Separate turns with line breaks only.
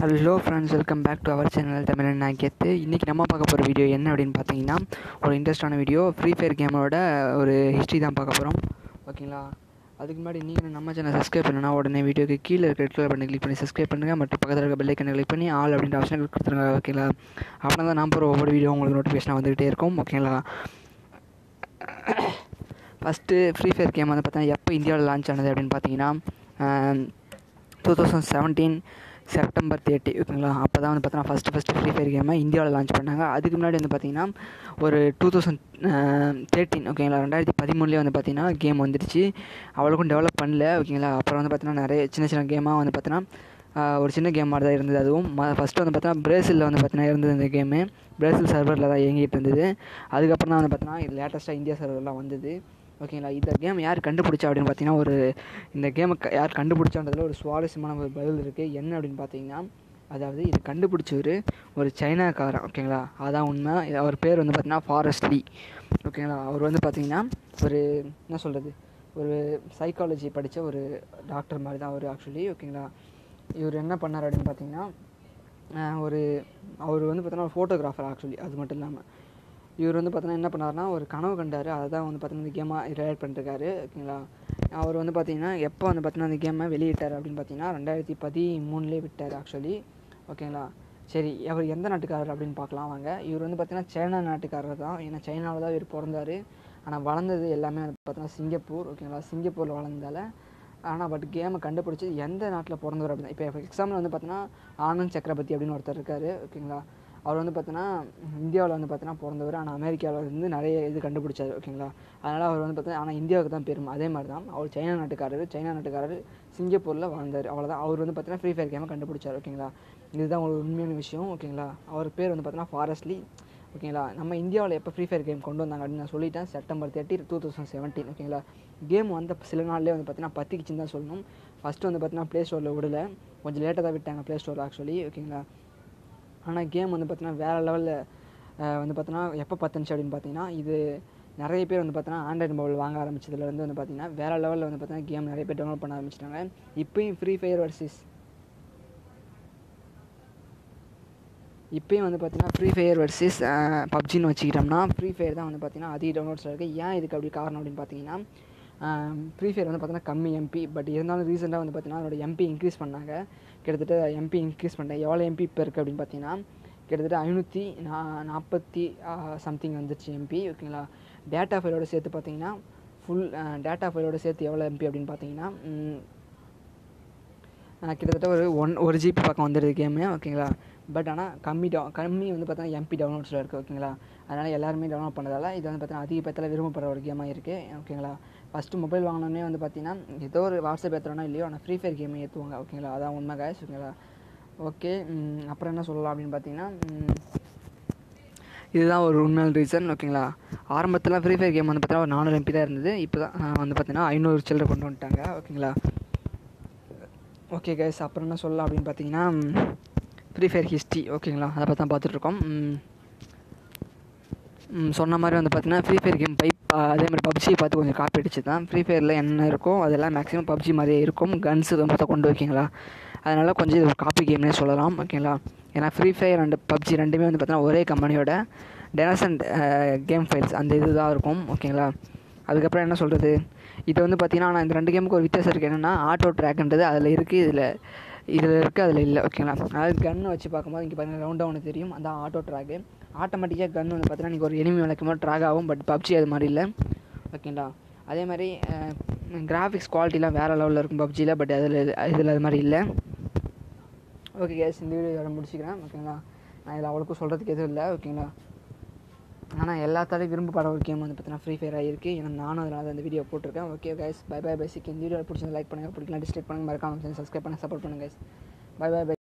hello friends welcome back to our channel Tamizhan நாக்கியத்து இன்றைக்கி நம்ம பார்க்க போகிற வீடியோ என்ன அப்படின்னு பார்த்தீங்கன்னா ஒரு இன்ட்ரெஸ்டான வீடியோ ஃப்ரீ ஃபயர் கேமோட ஒரு ஹிஸ்ட்ரி தான் பார்க்க போகிறோம் ஓகேங்களா அதுக்கு முன்னாடி நீங்கள் நம்ம சேனல் சப்ஸ்கிரைப் பண்ணனா உடனே வீடியோக்கு கீழே இருக்க ரெட் கலர் பண்ணி கிளிக் பண்ணி சப்ஸ்கிரைப் பண்ணுங்கள் மற்றும் பக்கத்தில் இருக்க பெல்லைக்கனை கிளிக் பண்ணி ஆல் அப்படின்ற ஆப்ஷன் கொடுத்துருங்க ஓகேங்களா அப்படின்னா தான் நான் போகிற ஒவ்வொரு வீடியோ உங்களுக்கு நோட்டிஃபிகேஷன் வந்துகிட்டே இருக்கும் ஓகேங்களா ஃபஸ்ட்டு ஃப்ரீ ஃபயர் கேம் வந்து பார்த்தீங்கன்னா எப்போ இந்தியாவில் லான்ச் ஆனது அப்படின்னு பார்த்தீங்கன்னா two thousand seventeen September thirty ஓகேங்களா அப்போ தான் வந்து பார்த்தீங்கன்னா ஃபஸ்ட்டு ஃபஸ்ட்டு ஃப்ரீ ஃபயர் கேமை இந்தியாவில் லான்ச் பண்ணாங்க அதுக்கு முன்னாடி வந்து பார்த்தீங்கன்னா ஒரு டூ தௌசண்ட் தேர்ட்டின் ஓகேங்களா ரெண்டாயிரத்தி பதிமூணுலேயே வந்து பார்த்தீங்கன்னா கேம் வந்துடுச்சு அவ்வளோக்கும் டெவலப் பண்ணல ஓகேங்களா அப்புறம் வந்து பார்த்தீங்கன்னா நிறைய சின்ன சின்ன கேமாக வந்து பார்த்தீங்கன்னா ஒரு சின்ன கேம் மாதிரி தான் இருந்தது அதுவும் ஃபஸ்ட்டு வந்து பார்த்தீங்கன்னா பிரேசிலில் வந்து பார்த்தீங்கன்னா இருந்தது இந்த கேமு பிரேசில் சர்வரில் தான் இயங்கிட்டு இருந்தது அதுக்கப்புறம் தான் வந்து பார்த்தீங்கன்னா லேட்டஸ்ட்டாக இந்தியா சர்வர்லாம் வந்தது ஓகேங்களா இந்த கேம் யார் கண்டுபிடிச்சா அப்படின்னு பார்த்தீங்கன்னா ஒரு இந்த கேமை யார் கண்டுபிடிச்சான்றதுல ஒரு சுவாரஸ்யமான ஒரு பதில் இருக்குது என்ன அப்படின்னு பார்த்தீங்கன்னா அதாவது இது கண்டுபிடிச்சவர் ஒரு சைனாக்காரன் ஓகேங்களா அதான் உண்மை அவர் பேர் வந்து பார்த்தீங்கன்னா ஃபாரஸ்ட் லீ ஓகேங்களா அவர் வந்து பார்த்தீங்கன்னா ஒரு என்ன சொல்கிறது ஒரு சைக்காலஜி படித்த ஒரு டாக்டர் மாதிரி தான் அவர் ஆக்சுவலி ஓகேங்களா இவர் என்ன பண்ணார் அப்படின்னு பார்த்தீங்கன்னா ஒரு அவர் வந்து பார்த்தீங்கன்னா ஒரு ஃபோட்டோகிராஃபர் ஆக்சுவலி அது மட்டும் இல்லாமல் இவர் வந்து பார்த்தீங்கன்னா என்ன பண்ணார்னா ஒரு கனவு கண்டார் அதை தான் வந்து பார்த்தீங்கன்னா இந்த கேமாக ரிலேட் பண்ணிருக்காரு ஓகேங்களா அவர் வந்து பார்த்தீங்கன்னா எப்போ வந்து பார்த்தீங்கன்னா இந்த கேமை வெளியிட்டார் அப்படின்னு பார்த்தீங்கன்னா ரெண்டாயிரத்தி பதிமூணுலேயே விட்டார் ஆக்சுவலி ஓகேங்களா சரி அவர் எந்த நாட்டுக்காரர் அப்படின்னு பார்க்கலாம் வாங்க இவர் வந்து பார்த்தீங்கன்னா சைனா நாட்டுக்காரர் தான் ஏன்னா சைனாவில் தான் இவர் பிறந்தார் ஆனால் வளர்ந்தது எல்லாமே வந்து பார்த்தீங்கன்னா சிங்கப்பூர் ஓகேங்களா சிங்கப்பூரில் வளர்ந்ததால் ஆனால் பட் கேமை கண்டுபிடிச்சி எந்த நாட்டில் பிறந்தவர் அப்படின்னு இப்போ எக்ஸாம்பிள் வந்து பார்த்தீங்கன்னா ஆனந்த் சக்கரவர்த்தி அப்படின்னு ஒருத்தர் இருக்கார் ஓகேங்களா அவர் வந்து பார்த்தீங்கன்னா இந்தியாவில் வந்து பார்த்தீங்கன்னா பிறந்தவர் ஆனால் அமெரிக்காவில் இருந்து நிறைய இது கண்டுபிடிச்சார் ஓகேங்களா அதனால் அவர் வந்து பார்த்தீங்கன்னா ஆனால் இந்தியாவுக்கு தான் பெருமை அதே மாதிரி தான் அவர் சைனா நாட்டுக்காரர் சைனா நாட்டுக்காரர் சிங்கப்பூரில் வாழ்ந்தார் அவ்வளோதான் அவர் வந்து பார்த்தீங்கன்னா ஃப்ரீ ஃபயர் கேமை கண்டுபிடிச்சார் ஓகேங்களா இதுதான் ஒரு உண்மையான விஷயம் ஓகேங்களா அவர் பேர் வந்து பார்த்தீங்கன்னா ஃபாரஸ்ட்லி ஓகேங்களா நம்ம இந்தியாவில் எப்போ ஃப்ரீ ஃபயர் கேம் கொண்டு வந்தாங்க அப்படின்னு நான் சொல்லிட்டேன் September thirty two thousand seventeen ஓகேங்களா கேம் வந்த சில நாள்லேயே வந்து பார்த்தீங்கன்னா பத்திக்குச்சுன்னு தான் சொல்லணும் ஃபஸ்ட்டு வந்து பார்த்தீங்கன்னா ப்ளே ஸ்டோரில் விடல கொஞ்சம் லேட்டாக தான் விட்டாங்க ப்ளே ஸ்டோரில் ஆக்சுவலி ஓகேங்களா ஆனால் கேம் வந்து பார்த்தீங்கன்னா வேறு லெவலில் வந்து பார்த்தீங்கன்னா எப்போ பத்துனுச்சு அப்படின்னு பார்த்தீங்கன்னா இது நிறைய பேர் வந்து பார்த்தீங்கன்னா ஆண்ட்ராய்டு மொபைல் வாங்க ஆரம்பிச்சதுலேருந்து வந்து பார்த்தீங்கன்னா வேறு லெவலில் வந்து பார்த்தீங்கன்னா கேம் நிறைய பேர் டவுன்லோட் பண்ண ஆரம்பிச்சிட்டாங்க இப்போயும் ஃப்ரீ ஃபயர் வர்சஸ் இப்போயும் வந்து பார்த்தீங்கன்னா ஃப்ரீ ஃபயர் வர்சஸ் பப்ஜின்னு வச்சுக்கிட்டோம்னா ஃப்ரீ ஃபயர் தான் வந்து பார்த்தீங்கன்னா அதிக டவுன்லோட்ஸில் இருக்குது ஏன் இதுக்கு அப்படி காரணம் அப்படின்னு பார்த்தீங்கன்னா ஃப்ரீ ஃபயர் வந்து பார்த்தீங்கன்னா கம்மி எம்பி பட் இருந்தாலும் ரீசெண்டாக வந்து பார்த்தீங்கன்னா அதோட எம்பி இன்க்ரீஸ் பண்ணாங்க கிட்டத்தட்ட எம்பி இன்க்ரீஸ் பண்ணேன் எவ்வளோ எம்பி இப்போ இருக்குது அப்படின்னு பார்த்தீங்கன்னா கிட்டத்தட்ட ஐநூற்றி நா நாற்பத்தி சம்திங் வந்துருச்சு எம்பி ஓகேங்களா டேட்டா ஃபைலோட சேர்த்து பார்த்தீங்கன்னா ஃபுல் டேட்டா ஃபைலோட சேர்த்து எவ்வளோ எம்பி அப்படின்னு பார்த்தீங்கன்னா கிட்டத்தட்ட ஒரு ஒன் ஒரு ஜிபி பக்கம் வந்துடுது கேமு ஓகேங்களா பட் ஆனால் கம்மி டவு கம்மி வந்து பார்த்தீங்கன்னா எம்பி டவுன்லோட்ஸில் இருக்குது ஓகேங்களா அதனால் எல்லாருமே டவுன்லோட் பண்ணதால் இது வந்து பார்த்தீங்கன்னா அதிக பேத்தில் விரும்பப்படுற ஒரு கேமாக இருக்குது ஓகேங்களா ஃபஸ்ட்டு மொபைல் வாங்கினோடனே வந்து பார்த்தீங்கன்னா ஏதோ ஒரு வாட்ஸ்அப் ஏற்றுறோன்னா இல்லையோ ஆனால் ஃப்ரீ ஃபயர் கேமை ஏற்றுவாங்க ஓகேங்களா அதான் உண்மை காய்ஸ் ஓகேங்களா ஓகே அப்புறம் என்ன சொல்லலாம் அப்படின்னு பார்த்தீங்கன்னா இதுதான் ஒரு உண்மையான ரீசன் ஓகேங்களா ஆரம்பத்தில் ஃப்ரீ ஃபயர் கேம் வந்து பார்த்தீங்கன்னா ஒரு நானூறு எம்பி தான் இருந்தது இப்போ தான் வந்து பார்த்தீங்கன்னா ஐநூறு சில்லரை கொண்டு வந்துட்டாங்க ஓகேங்களா ஓகே கைஸ் அப்புறம் என்ன சொல்லலாம் அப்படின்னு பார்த்தீங்கன்னா ஃப்ரீ ஃபயர் ஹிஸ்ட்ரி ஓகேங்களா அதை பற்றி தான் பார்த்துட்ருக்கோம் சொன்ன மாதிரி வந்து பார்த்தீங்கன்னா ஃப்ரீ ஃபயர் கேம் பைப் அதே மாதிரி பப்ஜியை பார்த்து கொஞ்சம் காப்பி அடிச்சு தான் ஃப்ரீ ஃபயரில் என்ன இருக்கோ அதெல்லாம் மேக்ஸிமம் பப்ஜி மாதிரியே இருக்கும் கன்ஸ் மொத்தம் கொண்டு வைக்கிங்களா அதனால் கொஞ்சம் இது ஒரு காப்பி கேம்னே சொல்லலாம் ஓகேங்களா ஏன்னா ஃப்ரீ ஃபயர் அண்ட் பப்ஜி ரெண்டுமே வந்து பார்த்தீங்கன்னா ஒரே கம்பெனியோட டெனசன்ட் கேம் ஃபைல்ஸ் அந்த இது தான் இருக்கும் ஓகேங்களா அதுக்கப்புறம் என்ன சொல்கிறது இது வந்து பார்த்தீங்கன்னா ஆனால் இந்த ரெண்டு கேமுக்கு ஒரு வித்தியாசம் இருக்குது என்னென்னா ஆட்டோ ட்ராக்ன்றது அதில் இருக்குது இதில் இதில் இருக்குது அதில் இல்லை ஓகேங்களா அதாவது கன்று வச்சு பார்க்கும்போது இங்கே பார்த்தீங்கன்னா ரவுண்டாக ஒன்று தெரியும் அந்த ஆட்டோ ட்ராக்கு ஆட்டோமேட்டிக்காக கன் வந்து பார்த்தீங்கன்னா நீங்கள் ஒரு எனிமி விளக்கும் போது ட்ராக் ஆகும் பட் பப்ஜி அது மாதிரி இல்லை ஓகேங்களா அதே மாதிரி கிராஃபிக்ஸ் குவாலிட்டிலாம் வேறு லெவலில் இருக்கும் பப்ஜியில் பட் அதில் இதில் அது மாதிரி இல்லை ஓகே கேஸ் இந்த வீடியோ இதோட முடிச்சுக்கிறேன் ஓகேங்களா நான் இதில் அவ்வளோக்கும் சொல்கிறதுக்கு எதுவும் இல்லை ஓகேங்களா ஆனால் எல்லாத்தாலையும் விரும்பப்பட ஒரு கேம் வந்து பார்த்தீங்கன்னா ஃப்ரீ ஃபயர் ஆகிருக்கு ஏன்னா நானும் அதனால் அந்த வீடியோ போட்டிருக்கேன் ஓகே கைஸ் பை பை பைசிக் இந்த வீடியோ பிடிச்சது லைக் பண்ணுங்கள் பிடிக்கலாம் டிஸ்லைக் பண்ணுங்கள் மறக்காம சப்ஸ்கிரைப் பண்ண சப்போர்ட் பண்ணுங்கள் கைஸ் பை பை பை